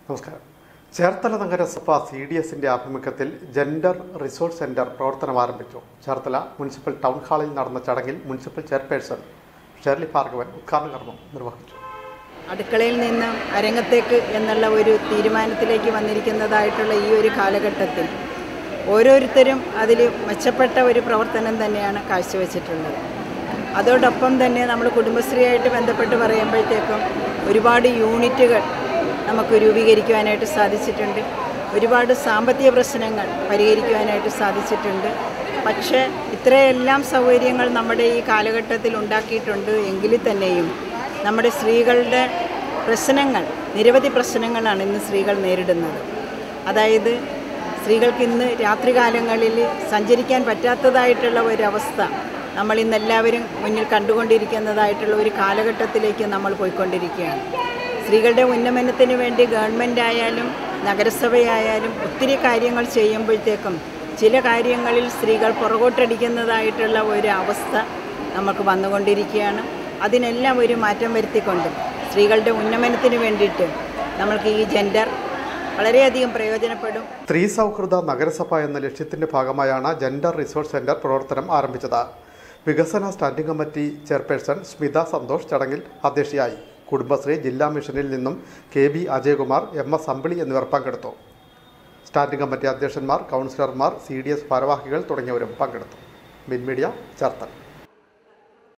നമസ്കാരം ചേർത്തല നഗരസഭ C D എസിന്റെ ആഭിമുഖ്യത്തിൽ ജെൻഡർ റിസോഴ്സ് സെന്റർ പ്രവർത്തനം ആരംഭിച്ചു ചേർത്തല മുനിസിപ്പൽ ടൗൺ ഹാളിൽ നടന്ന ചടങ്ങിൽ മുനിസിപ്പൽ ചെയർപേഴ്സൺ ഷേർലി ഭാർഗവൻ ഉദ്ഘാടന കർമ്മം നിർവഹിച്ചു അടുക്കളയിൽ നിന്ന് അരങ്ങത്തേക്ക് എന്നുള്ള ഒരു തീരുമാനത്തിലേക്ക് വന്നിരിക്കുന്നതായിട്ടുള്ള ഈ ഒരു കാലഘട്ടത്തിൽ ഓരോരുത്തരും അതിൽ മെച്ചപ്പെട്ട ഒരു പ്രവർത്തനം തന്നെയാണ് കാഴ്ചവെച്ചിട്ടുള്ളത് അതോടൊപ്പം തന്നെ നമ്മൾ കുടുംബശ്രീയായിട്ട് ബന്ധപ്പെട്ട് പറയുമ്പോഴത്തേക്കും ഒരുപാട് യൂണിറ്റുകൾ നമുക്ക് രൂപീകരിക്കുവാനായിട്ട് സാധിച്ചിട്ടുണ്ട് ഒരുപാട് സാമ്പത്തിക പ്രശ്നങ്ങൾ പരിഹരിക്കുവാനായിട്ട് സാധിച്ചിട്ടുണ്ട് പക്ഷേ ഇത്രയെല്ലാം സൗകര്യങ്ങൾ നമ്മുടെ ഈ കാലഘട്ടത്തിൽ ഉണ്ടാക്കിയിട്ടുണ്ട് എങ്കിൽ തന്നെയും നമ്മുടെ സ്ത്രീകളുടെ പ്രശ്നങ്ങൾ നിരവധി പ്രശ്നങ്ങളാണ് ഇന്ന് സ്ത്രീകൾ നേരിടുന്നത് അതായത് സ്ത്രീകൾക്ക് ഇന്ന് രാത്രികാലങ്ങളിൽ സഞ്ചരിക്കാൻ പറ്റാത്തതായിട്ടുള്ള ഒരവസ്ഥ നമ്മൾ ഇന്ന് എല്ലാവരും മുന്നിൽ കണ്ടുകൊണ്ടിരിക്കുന്നതായിട്ടുള്ള ഒരു കാലഘട്ടത്തിലേക്ക് നമ്മൾ പോയിക്കൊണ്ടിരിക്കുകയാണ് സ്ത്രീകളുടെ ഉന്നമനത്തിന് വേണ്ടി ഗവൺമെൻറ് ആയാലും നഗരസഭയായാലും ഒത്തിരി കാര്യങ്ങൾ ചെയ്യുമ്പോഴത്തേക്കും ചില കാര്യങ്ങളിൽ സ്ത്രീകൾ പുറകോട്ടടിക്കുന്നതായിട്ടുള്ള ഒരു അവസ്ഥ നമുക്ക് വന്നുകൊണ്ടിരിക്കുകയാണ് അതിനെല്ലാം ഒരു മാറ്റം വരുത്തിക്കൊണ്ട് സ്ത്രീകളുടെ ഉന്നമനത്തിന് വേണ്ടിയിട്ട് നമ്മൾക്ക് ഈ ജെൻഡർ വളരെയധികം പ്രയോജനപ്പെടും സ്ത്രീ സൗഹൃദ നഗരസഭ എന്ന ലക്ഷ്യത്തിന്റെ ഭാഗമായാണ് ജെൻഡർ റിസോഴ്സ് സെന്റർ പ്രവർത്തനം ആരംഭിച്ചത് വികസന standing committee chairperson Smitha Santhosh ചടങ്ങിൽ അധ്യക്ഷയായി കുടുംബശ്രീ ജില്ലാ മിഷനിൽ നിന്നും K B Ajayakumar M S Ambili എന്നിവർ പങ്കെടുത്തു സ്റ്റാൻഡിംഗ് കമ്മിറ്റി അധ്യക്ഷന്മാർ കൗൺസിലർമാർ സി ഡി എസ് ഭാരവാഹികൾ തുടങ്ങിയവരും പങ്കെടുത്തു മിൻ മീഡിയ ചേർത്തല